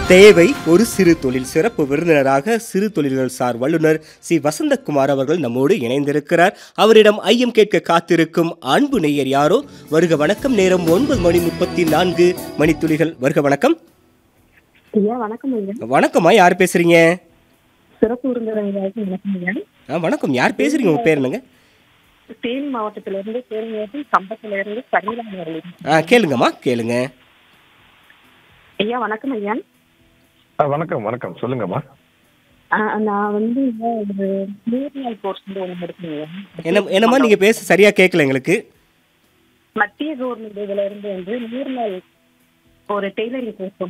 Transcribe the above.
தேவை ஒரு சிறு தொழில் சிறப்பு விருந்தினராக சிறு தொழில்கள் சார் வல்லுநர் சி வசந்தகுமார் அவர்கள் நம்மோடு இணைந்திருக்கிறார் அவரிடம் ஐயம் கேட்க காத்திருக்கும் அன்பு நேயர் யாரோ வருக வணக்கம் நேரம் ஒன்பது மணி முப்பத்தி நான்கு மணித்துளிகள் வருக வணக்கம் ஐயா வணக்கம் ஐயா வணக்கம்மா யார் பேசுறீங்க சிறப்பு விருந்தினர்களுக்கு வணக்கம் ஐயா ஆ வணக்கம் யார் பேசுறீங்க உங்க பேர் என்னங்க தேனி மாவட்டத்தில இருந்து தேனி மாவட்டம் கம்பத்துல இருந்து சரீரம் அவர்கள் ஆ கேளுங்கம்மா கேளுங்க ஐயா வணக்கம் ஐயா ஆ வணக்கம் வணக்கம் சொல்லுங்கம்மா ஆ, நான் வந்து ஐயா ஒரு நீர்நிலை கோர்ஸ் வந்து ஒன்று எடுக்கணும் ஐயா என்ன என்னம்மா நீங்க பேச சரியா கேட்கல எங்களுக்கு மத்திய கவர்மெண்ட் இதுல இருந்து வந்து நீர்நிலை ஒரு டெய்லரிங் கோர்ஸ்